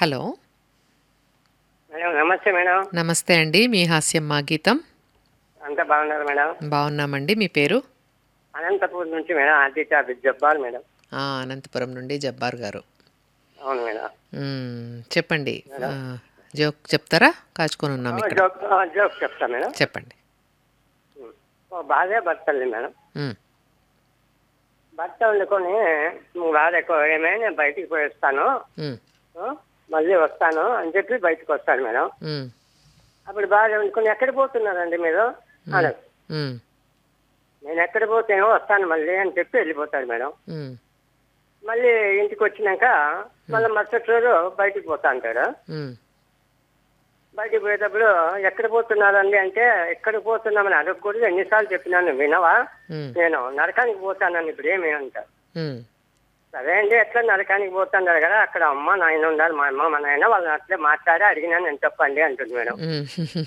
Hello madam నమస్తే madam నమస్తే అండి మీ హాస్యం మా గీతం అంతా బాగున్నారు మేడం బాగున్నామండి మీ పేరు అనంతపూర్ నుంచి మేడం ఆదిత్య జబ్బార్ మేడం ఆ, అనంతపురం నుండి జబ్బార్ గారు అవును మేడం మ్మ్, చెప్పండి ఆ, జోక్ చెప్తారా కాచుకొని ఉన్నాం ఇక్కడ జోక్ జోక్ చెప్తా మేడం చెప్పండి ఓ భార్య భర్తల్ని మేడం మ్మ్, భర్త వండుకొని నువ్వు రాదెక్కువ ఏమే నేను బయటికి పోయి వస్తాను మ్మ్, ఆ, మళ్ళీ వస్తాను అని చెప్పి బయటకు వస్తాడు మేడం మ్మ్, అప్పుడు భార్య వండుకొని ఎక్కడ పోతున్నారండి మీరు అన్నాడు మ్మ్, నేను ఎక్కడ పోతేనో వస్తాను మళ్ళీ అని చెప్పి వెళ్ళిపోతాడు మేడం మ్మ్, మళ్ళీ ఇంటికి వచ్చినాక మళ్ళీ మరుసటి రోజు బయటికి పోతా అంటాడు మ్మ్, బయటికి పోయేటప్పుడు ఎక్కడ పోతున్నారండి అంటే ఎక్కడ పోతున్నామని అడగకూడదు ఎన్నిసార్లు చెప్పినాను వినవా మ్మ్, నేను నరకానికి పోతానని ఇప్పుడు ఏమి అంట మ్మ్, సరే అండి ఎట్లా నరకానికి పోతున్నారు కదా అక్కడ అమ్మ నాయన ఉన్నారు మా అమ్మ మా నాయన వాళ్ళని అట్లే మాట్లాడి అడిగినాను నేను చెప్పండి అంటుంది మేడం మ్మ్.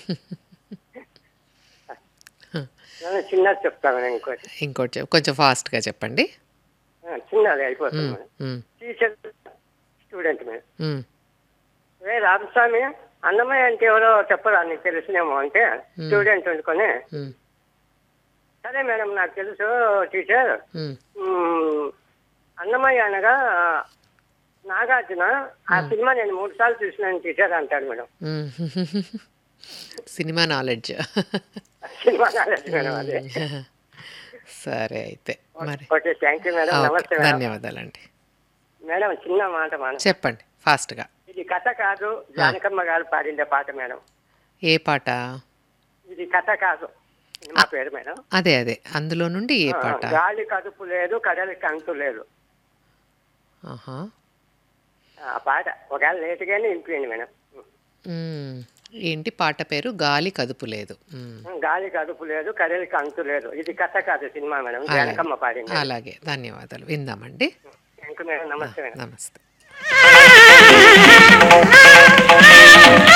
నేను చిన్నది చెప్తాను మేడం ఇంకోటి ఇంకోటి చెప్- కొంచెం ఫాస్ట్గా చెప్పండి ఆ, చిన్నది అయిపోతుంది మేడం మ్మ్, టీచర్ స్టూడెంట్ మేడం మ్మ్, రే రామస్వామి అన్నమయ్య అంటే ఎవరో చెప్పరా నీకు తెలుసునేమో అంటే స్టూడెంట్ వండుకొని మ్మ్, సరే మేడం నాకు తెలుసు టీచర్ మ్మ్, మ్మ్. అన్నమయ్య అనగా నాగార్జున ఆ సినిమా నేను మూడు సార్లు చూసినాను టీచర్ అంటాడు మేడం మ్మ్. Cinema knowledge cinema knowledge madam అదే సరే అయితే మరి okay thank you madam okay, నమస్తే మేడం ధన్యవాదాలండి మేడం చిన్న మాట మేడం చెప్పండి ఫాస్ట్గా ఇది కథ కాదు జానకమ్మ గారు పాడిండే పాట మేడం ఏ పాట ఇది కథ కాదు సినిమా పేరు మేడం అదే అదే అందులో నుండి ఏ పాట గాలి కదుపు లేదు కడలికి అంతు లేదు ఆహా ఆ పాట ఒకవేళ లేటుగానే ఇంపియండి మేడం మ్మ్. ఏంటి పాట పేరు గాలి కదుపు లేదు మ్మ్. గాలి కదుపు లేదు కడలికి అంతు లేదు ఇది కథ కాదు సినిమా మేడం జానకమ్మ పాడింది అలాగే ధన్యవాదాలు విందామండి థ్యాంక్ యూ మేడం నమస్తే మేడం నమస్తే